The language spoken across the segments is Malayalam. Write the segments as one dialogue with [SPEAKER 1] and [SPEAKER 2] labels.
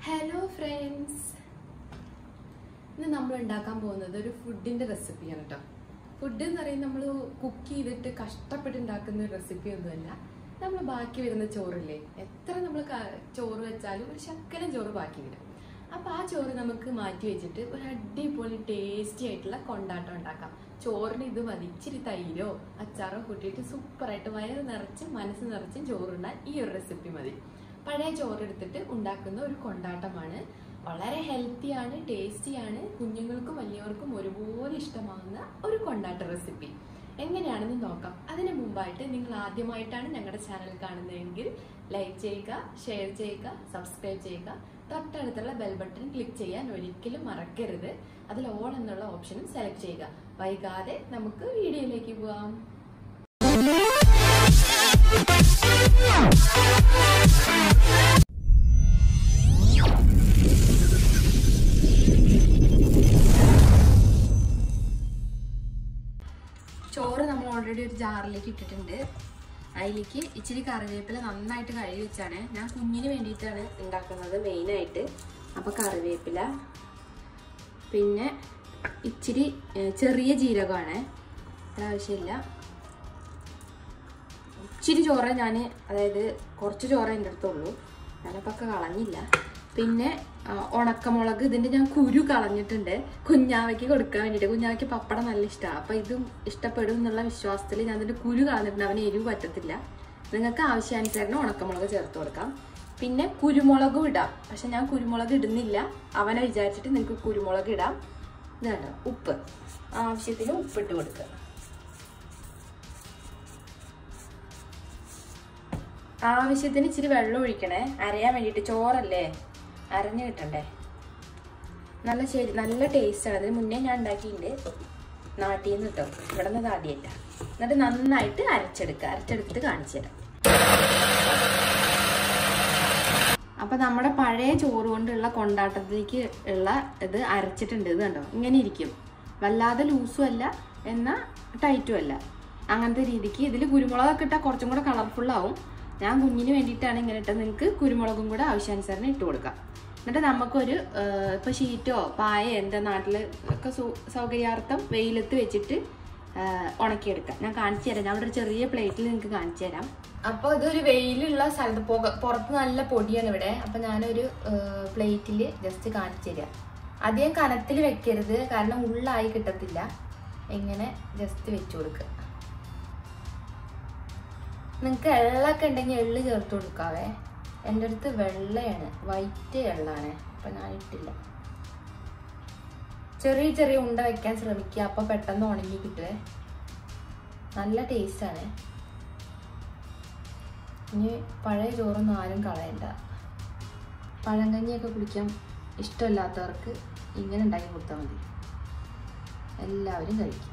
[SPEAKER 1] ഹലോ ഫ്രണ്ട്സ് ഇന്ന് നമ്മൾ ഉണ്ടാക്കാൻ പോകുന്നത് ഒരു ഫുഡിന്റെ റെസിപ്പിയാണ് കേട്ടോ ഫുഡ് എന്ന് പറയുന്നത് നമ്മൾ കുക്ക് ചെയ്തിട്ട് കഷ്ടപ്പെട്ട് ഉണ്ടാക്കുന്ന ഒരു റെസിപ്പി ഒന്നുമല്ല നമ്മൾ ബാക്കി വരുന്ന ചോറില്ലേ എത്ര നമ്മൾ ചോറ് വെച്ചാലും ഒരു ശക്കലം ചോറ് ബാക്കി വരും അപ്പോൾ ആ ചോറ് നമുക്ക് മാറ്റി വെച്ചിട്ട് ഒരു അടിപൊളി ടേസ്റ്റി ആയിട്ടുള്ള കൊണ്ടാട്ടം ഉണ്ടാക്കാം ചോറിന് ഇത് മതി ഇച്ചിരി തൈരോ അച്ചാറോ കൂട്ടിയിട്ട് സൂപ്പറായിട്ട് വയറ് നിറച്ച് മനസ്സ് നിറച്ചും ചോറുണ്ടാൻ ഈ ഒരു റെസിപ്പി മതി പഴയ ചോറ് എടുത്തിട്ട് ഉണ്ടാക്കുന്ന ഒരു കൊണ്ടാട്ടമാണ് വളരെ ഹെൽത്തിയാണ് ടേസ്റ്റിയാണ് കുഞ്ഞുങ്ങൾക്കും വലിയവർക്കും ഒരുപോലെ ഇഷ്ടമാകുന്ന ഒരു കൊണ്ടാട്ട റെസിപ്പി എങ്ങനെയാണെന്ന് നോക്കാം അതിന് മുമ്പായിട്ട് നിങ്ങൾ ആദ്യമായിട്ടാണ് ഞങ്ങളുടെ ചാനൽ കാണുന്നതെങ്കിൽ ലൈക്ക് ചെയ്യുക ഷെയർ ചെയ്യുക സബ്സ്ക്രൈബ് ചെയ്യുക തൊട്ടടുത്തുള്ള ബെൽ ബട്ടൺ ക്ലിക്ക് ചെയ്യാൻ ഒരിക്കലും മറക്കരുത് അതിൽ ഓൾ എന്നുള്ള ഓപ്ഷനും സെലക്ട് ചെയ്യുക വൈകാതെ നമുക്ക് വീഡിയോയിലേക്ക് പോവാം ചോറ് നമ്മൾ ഓൾറെഡി ഒരു ജാറിലേക്ക് ഇട്ടിട്ടുണ്ട് അതിലേക്ക് ഇച്ചിരി കറിവേപ്പില നന്നായിട്ട് കഴുകി വെച്ചാണ് ഞാൻ കുഞ്ഞിന് വേണ്ടിയിട്ടാണ് ഉണ്ടാക്കുന്നത് മെയിനായിട്ട് അപ്പോൾ കറിവേപ്പില പിന്നെ ഇച്ചിരി ഏഹ്, ചെറിയ ജീരകമാണ് അത്ര ആവശ്യമില്ല ഇച്ചിരി ചോറ ഞാൻ അതായത് കുറച്ച് ചോറ എൻ്റെ അടുത്തുള്ളൂ ഞാനപ്പോൾ ഒക്കെ കളഞ്ഞില്ല പിന്നെ ആ, ഉണക്കമുളക് ഇതിൻ്റെ ഞാൻ കുരു കളഞ്ഞിട്ടുണ്ട് കുഞ്ഞാവയ്ക്ക് കൊടുക്കാൻ വേണ്ടിയിട്ട് കുഞ്ഞാവയ്ക്ക് പപ്പടം നല്ല ഇഷ്ടമാണ് അപ്പോൾ ഇതും ഇഷ്ടപ്പെടും എന്നുള്ള വിശ്വാസത്തിൽ ഞാൻ ഇതിൻ്റെ കുരു കളഞ്ഞിട്ടുണ്ട് അവന് എരിവ് പറ്റത്തില്ല നിങ്ങൾക്ക് ആവശ്യാനുസരണം ഉണക്കമുളക് ചേർത്ത് കൊടുക്കാം പിന്നെ കുരുമുളകും ഇടാം പക്ഷെ ഞാൻ കുരുമുളക് ഇടുന്നില്ല അവനെ വിചാരിച്ചിട്ട് നിങ്ങൾക്ക് കുരുമുളക് ഇടാം ഇത് കണ്ടോ ഉപ്പ് ആവശ്യത്തിന് ഉപ്പിട്ട് കൊടുക്കുക ആവശ്യത്തിന് ഇച്ചിരി വെള്ളം ഒഴിക്കണേ അരയാൻ വേണ്ടിയിട്ട് ചോറല്ലേ അരഞ്ഞു കിട്ടണ്ടേ നല്ല ശരി നല്ല ടേസ്റ്റാണ് അതിന് മുന്നേ ഞാൻ ഉണ്ടാക്കിയിട്ടുണ്ട് നാട്ടിൽ നിന്ന് കിട്ടും ഇവിടെ നിന്ന് ആദ്യമായിട്ട എന്നിട്ട് നന്നായിട്ട് അരച്ചെടുക്കുക അരച്ചെടുത്തിട്ട് കാണിച്ചു തരാം അപ്പൊ നമ്മുടെ പഴയ ചോറ് കൊണ്ടുള്ള കൊണ്ടാട്ടത്തിലേക്ക് ഉള്ള ഇത് അരച്ചിട്ടുണ്ട് ഇത് കണ്ടോ ഇങ്ങനെ ഇരിക്കും വല്ലാതെ ലൂസും അല്ല എന്നാൽ ടൈറ്റും അല്ല അങ്ങനത്തെ രീതിക്ക് ഇതിൽ കുരുമുളകൊക്കെ ഇട്ടാൽ കുറച്ചും കൂടെ കളർഫുൾ ആവും ഞാൻ കുഞ്ഞിന് വേണ്ടിയിട്ടാണ് ഇങ്ങനെ ഇട്ടത് നിങ്ങൾക്ക് കുരുമുളകും കൂടെ ആവശ്യാനുസരണം ഇട്ട് കൊടുക്കാം എന്നിട്ട് നമുക്കൊരു ഏഹ്, ഇപ്പൊ ഷീറ്റോ പായ എൻ്റെ നാട്ടിൽ ഒക്കെ സൗ- സൗകര്യാർത്ഥം വെയിലത്ത് വെച്ചിട്ട് ഏഹ്, ഉണക്കിയെടുക്കാം ഞാൻ കാണിച്ചു തരാം ഞാൻ ഇവിടെ ഒരു ചെറിയ പ്ലേറ്റിൽ നിങ്ങൾക്ക് കാണിച്ചു തരാം അപ്പോൾ ഇതൊരു വെയിലുള്ള സ്ഥലത്ത് പുക പുറത്ത് നല്ല പൊടിയാണ് ഇവിടെ അപ്പം ഞാനൊരു പ്ലേറ്റിൽ ജസ്റ്റ് കാണിച്ചു തരാം അധികം കനത്തിൽ വെക്കരുത് കാരണം ഉള്ളായി കിട്ടത്തില്ല ഇങ്ങനെ ജസ്റ്റ് വെച്ചു കൊടുക്കുക നിങ്ങൾക്ക് എള്ളൊക്കെ ഉണ്ടെങ്കിൽ എള്ള് ചേർത്ത് കൊടുക്കാവേ എൻ്റെ അടുത്ത് വെള്ളയാണ് വൈറ്റ് എള്ളാണ് അപ്പം ഞാൻ ഇട്ടില്ല ചെറിയ ചെറിയ ഉണ്ട വെക്കാൻ ശ്രമിക്കുക അപ്പോൾ പെട്ടെന്ന് ഉണങ്ങി കിട്ടുവേ നല്ല ടേസ്റ്റാണ് ഇനി പഴയ ചോറൊന്നും ആരും കളയണ്ട പഴങ്കഞ്ഞിയൊക്കെ കുടിക്കാൻ ഇഷ്ടമില്ലാത്തവർക്ക് ഇങ്ങനെ ഉണ്ടാക്കി കൊടുത്താൽ മതി എല്ലാവരും കഴിക്കും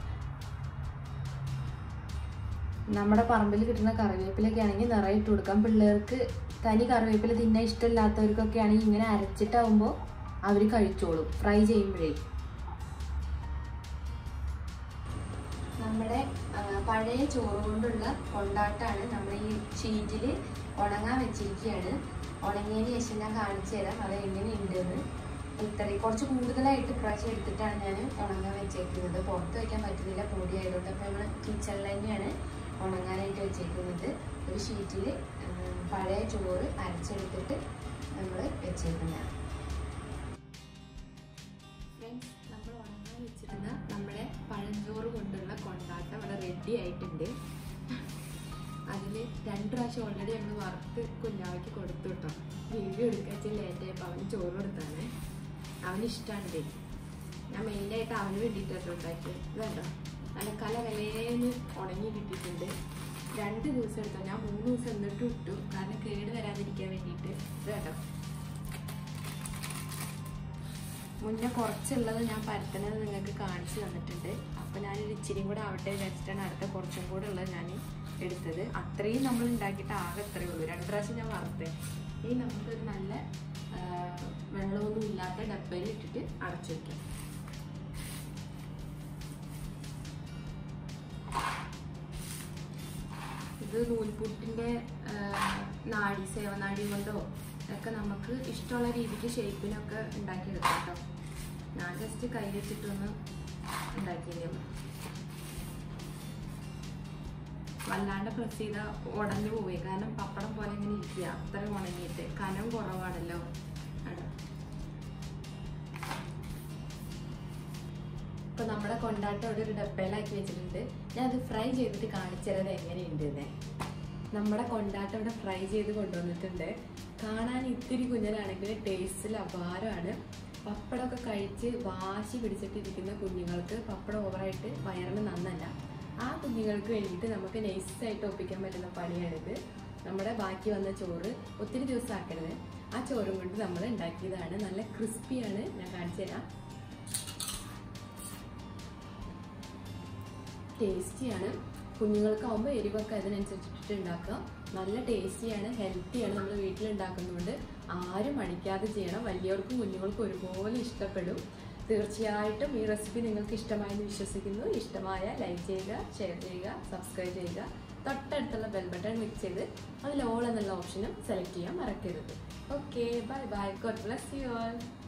[SPEAKER 1] നമ്മുടെ പറമ്പിൽ കിട്ടുന്ന കറിവേപ്പിലൊക്കെ ആണെങ്കിൽ നിറയെ ഇട്ട് കൊടുക്കാം പിള്ളേർക്ക് തനി കറിവേപ്പില തിന്നാൻ ഇഷ്ടമില്ലാത്തവർക്കൊക്കെ ആണെങ്കിൽ ഇങ്ങനെ അരച്ചിട്ടാവുമ്പോൾ അവർ കഴിച്ചോളും ഫ്രൈ ചെയ്യുമ്പോഴേ നമ്മുടെ ആ, പഴയ ചോറ് കൊണ്ടുള്ള കൊണ്ടാട്ടാണ് നമ്മൾ ഈ ഷീറ്റിൽ ഉണങ്ങാൻ വെച്ചിരിക്കുകയാണ് ഉണങ്ങിയതിന് ശേഷം ഞാൻ കാണിച്ചു തരാം അത് എങ്ങനെയുണ്ടെന്ന് ഇത്രയും കുറച്ച് കൂടുതലായിട്ട് പ്രാവശ്യം എടുത്തിട്ടാണ് ഞാൻ ഉണങ്ങാൻ വെച്ചേക്കുന്നത് പുറത്ത് വയ്ക്കാൻ പറ്റുന്നില്ല പൊടി ആയതുകൊണ്ട് അപ്പോൾ നമ്മൾ കിച്ചണിൽ തന്നെയാണ് ഉണങ്ങാനായിട്ട് വെച്ചേക്കുന്നത് ഒരു ഷീറ്റിൽ പഴയ ചോറ് അരച്ചെടുത്തിട്ട് നമ്മൾ വെച്ചേക്കുന്നതാണ് ഫ്രണ്ട്സ് നമ്മൾ ഉണങ്ങാൻ വെച്ചിരുന്ന നമ്മുടെ പഴഞ്ചോറ് കൊണ്ടുള്ള കൊണ്ടാട്ടം ഇവിടെ റെഡി ആയിട്ടുണ്ട് അതിൽ രണ്ട് പ്രാവശ്യം ഓൾറെഡി നമ്മൾ വറുത്ത് കുഞ്ഞാവയ്ക്ക് കൊടുത്തു കേട്ടോ വീഡിയോ എടുക്കാൻ ലേറ്റ് ആയപ്പോൾ അവന് ചോറ് കൊടുത്താണ് അവന് ഇഷ്ടമാണ് ഇത് ഞാൻ മെയിനായിട്ട് അവന് വേണ്ടിയിട്ടാണ് ഉണ്ടാക്കിയത് ഇതുണ്ടോ നല്ല കല കലേന്ന് ഉണങ്ങി കിട്ടിയിട്ടുണ്ട് രണ്ട് ദിവസം എടുത്തോ ഞാൻ മൂന്ന് ദിവസം എന്നിട്ടും ഇട്ടു കാരണം കേട് വരാതിരിക്കാൻ വേണ്ടിയിട്ട് ഇത് കേട്ടോ മുന്നേ കുറച്ചുള്ളത് ഞാൻ പരത്തണത് നിങ്ങൾക്ക് കാണിച്ചു തന്നിട്ടുണ്ട് അപ്പോൾ ഞാനൊരു ഇച്ചിരിയും കൂടെ ആവട്ടെ വിചാരിച്ചിട്ടാണ് അടുത്ത കുറച്ചും കൂടെ ഉള്ളത് ഞാൻ എടുത്തത് അത്രയും നമ്മൾ ഉണ്ടാക്കിയിട്ട് ആകെ അത്രയേ ഉള്ളൂ രണ്ട് പ്രാവശ്യം ഞാൻ വറുത്തേ ഇനി നമുക്കൊരു നല്ല ആ, വെള്ളമൊന്നും ഇല്ലാത്ത ഡബ്ബയിൽ ഇട്ടിട്ട് അടച്ചു വയ്ക്കാം ഇത് നൂൽപുട്ടിൻ്റെ നാടി സേവനാടി കൊണ്ടോ ഒക്കെ നമുക്ക് ഇഷ്ടമുള്ള രീതിക്ക് ഷേപ്പിനൊക്കെ ഉണ്ടാക്കിയെടുക്കാം കേട്ടോ ഞാൻ ജസ്റ്റ് കൈ വെച്ചിട്ടൊന്ന് ഉണ്ടാക്കിയതേ ഉള്ളൂ വല്ലാണ്ട് പ്രസ് ചെയ്താൽ ഉടഞ്ഞു പോയി കാരണം പപ്പടം പോലെ ഇങ്ങനെ ഇരിക്കുക അത്ര ഉണങ്ങിയിട്ട് കനം കുറവാണല്ലോ ആണ് ഇപ്പൊ നമ്മുടെ കൊണ്ടാട്ടം ഇവിടെ ഒരു ഡപ്പയിലാക്കി വെച്ചിട്ടുണ്ട് ഞാൻ അത് ഫ്രൈ ചെയ്തിട്ട് കാണിച്ചത് എങ്ങനെയുണ്ട് എന്ന് നമ്മുടെ കൊണ്ടാട്ടം ഇവിടെ ഫ്രൈ ചെയ്ത് കൊണ്ടുവന്നിട്ടുണ്ട് കാണാൻ ഇത്തിരി കുഞ്ഞനാണെങ്കിൽ ടേസ്റ്റിൽ അപാരമാണ് പപ്പടമൊക്കെ കഴിച്ച് വാശി പിടിച്ചിട്ടിരിക്കുന്ന കുഞ്ഞുങ്ങൾക്ക് പപ്പടം ഓവറായിട്ട് വയറിന് നന്നല്ല ആ കുഞ്ഞുങ്ങൾക്ക് വേണ്ടിയിട്ട് നമുക്ക് നൈസായിട്ട് ഒപ്പിക്കാൻ പറ്റുന്ന പണിയാണിത് നമ്മുടെ ബാക്കി വന്ന ചോറ് ഒത്തിരി ദിവസം ആക്കരുത് ആ ചോറും കൊണ്ട് നമ്മൾ ഉണ്ടാക്കിയതാണ് നല്ല ക്രിസ്പിയാണ് ഞാൻ കാണിച്ചു തരാം ടേസ്റ്റിയാണ് കുഞ്ഞുങ്ങൾക്കാവുമ്പോൾ എരിവൊക്കെ അതിനനുസരിച്ചിട്ട് ഉണ്ടാക്കുക നല്ല ടേസ്റ്റിയാണ് ഹെൽത്തിയാണ് നമ്മൾ വീട്ടിൽ ഉണ്ടാക്കുന്നതുകൊണ്ട് ആരും മടിക്കാതെ ചെയ്യണം വലിയവർക്കും കുഞ്ഞുങ്ങൾക്കും ഒരുപോലെ ഇഷ്ടപ്പെടും തീർച്ചയായിട്ടും ഈ റെസിപ്പി നിങ്ങൾക്ക് ഇഷ്ടമായെന്ന് വിശ്വസിക്കുന്നു ഇഷ്ടമായ ലൈക്ക് ചെയ്യുക ഷെയർ ചെയ്യുക സബ്സ്ക്രൈബ് ചെയ്യുക തൊട്ടടുത്തുള്ള ബെൽ ബട്ടൺ ക്ലിക്ക് ചെയ്ത് അതിൽ ഓൾ എന്നുള്ള ഓപ്ഷനും സെലക്ട് ചെയ്യാൻ മറക്കരുത് okay bye bye God bless you all